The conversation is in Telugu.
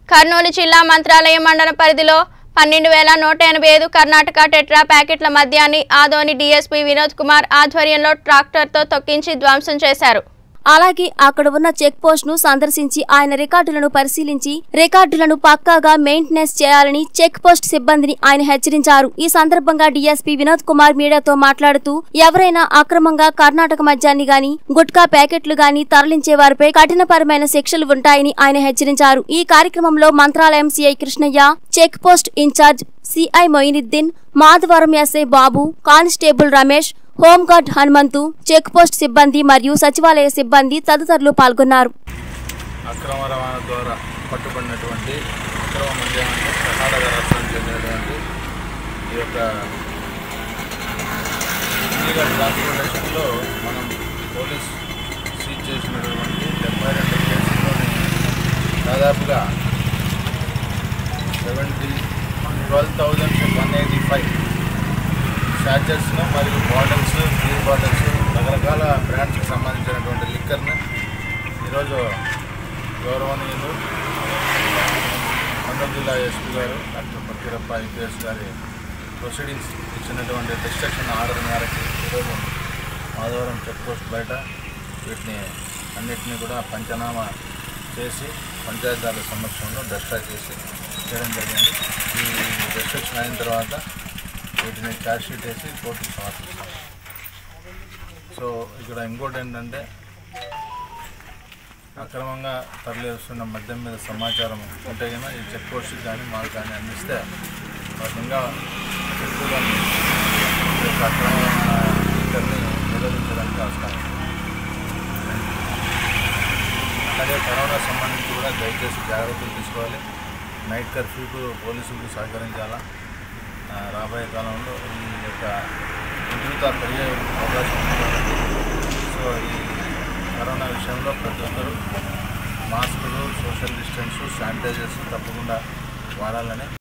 కర్నూలు జిల్లా మంత్రాలయం మండల పరిధిలో పన్నెండు వేల నూట ఎనభై ఐదు కర్ణాటక టెట్రా ప్యాకెట్ల మద్యాన్ని ఆదోని డీఎస్పీ వినోద్ కుమార్ ఆధ్వర్యంలో ట్రాక్టర్తో తొక్కించి ధ్వంసం చేశారు అలాగే అక్కడ ఉన్న చెక్ పోస్ట్ ను సందర్శించి ఆయన రికార్డులను పరిశీలించి రికార్డులను పక్కాగా మెయింటెనెన్స్ చేయాలని చెక్ పోస్ట్ సిబ్బందిని ఆయన హెచ్చరించారు ఈ సందర్భంగా డీఎస్పీ వినోద్ కుమార్ మీడియాతో మాట్లాడుతూ ఎవరైనా అక్రమంగా కర్ణాటక మద్యాన్ని గాని గుట్కా ప్యాకెట్లు గాని తరలించే వారిపై కఠినపరమైన శిక్షలు ఉంటాయని ఆయన హెచ్చరించారు ఈ కార్యక్రమంలో Mantralayam C I Krishnaiah check post incharge C I Moinuddin Madhavaram S I Babu constable Ramesh home guard Hanumanthu check post సిబ్బంది మరియు సచివాలయ సిబ్బంది తదితరులు పాల్గొన్నారు అక్రమ రవాణా ద్వారా పట్టుబడినటువంటి అక్రమ మద్యాన్ని కర్ణాటక రాష్ట్రానికి చెందినటువంటి ఈ యొక్క ఇల్లీగల్ ట్రాన్స్పోర్టేషన్లో మనం పోలీస్ సీజ్ చేసినటువంటి డెబ్బై రెండు కేసుల్లోని దాదాపుగా seventy twelve thousand one eighty five షార్జర్స్ను మరియు బాటిల్స్ బీర్ బాటిల్స్ రకరకాల బ్రాండ్స్కి సంబంధించినటువంటి లిక్కర్ని ఈరోజు గౌరవనీయులు కర్నూలు జిల్లా ఎస్పీ గారు డాక్టర్ పక్కిరప్ప ఐపీఎస్ గారి ప్రొసీడింగ్స్ ఇచ్చినటువంటి డిస్ట్రక్షన్ ఆర్డర్ మేరకు ఈరోజు మాధవరం చెక్ పోస్ట్ బయట వీటిని అన్నిటినీ కూడా పంచనామా చేసి పంచాయతీరాల సమక్షంలో డిస్ట్రాయ్ చేసి చేయడం జరిగింది ఈ డిస్ట్రక్షన్ అయిన తర్వాత వీటిని ఛార్జ్ షీట్ వేసి కోర్టుకు సమర్పిస్తాం సో ఇక్కడ ఇంకోటి ఏంటంటే అక్రమంగా తరలిస్తున్న మద్యం మీద సమాచారం ఉంటే కనుక ఈ చెక్ పోస్ట్కి కానీ మాకు కానీ అందిస్తే వాటి ఇంకా ఎక్కువగా ఈ యొక్క అక్రమమైన లిక్కర్ని నిరోధించడానికి ఆస్కారం ఉంది. అలాగే కరోనా సంబంధించి కూడా దయచేసి జాగ్రత్తలు తీసుకోవాలి నైట్ కర్ఫ్యూకు పోలీసులకు సహకరించాలా ఆ, రాబోయే కాలంలో ఈ యొక్క ఉధృత పెరిగే అవకాశం ఉంది కాబట్టి సో ఈ కరోనా విషయంలో ప్రతి ఒక్కరూ మాస్కులు సోషల్ డిస్టెన్స్ శానిటైజర్స్ తప్పకుండా వాడాలని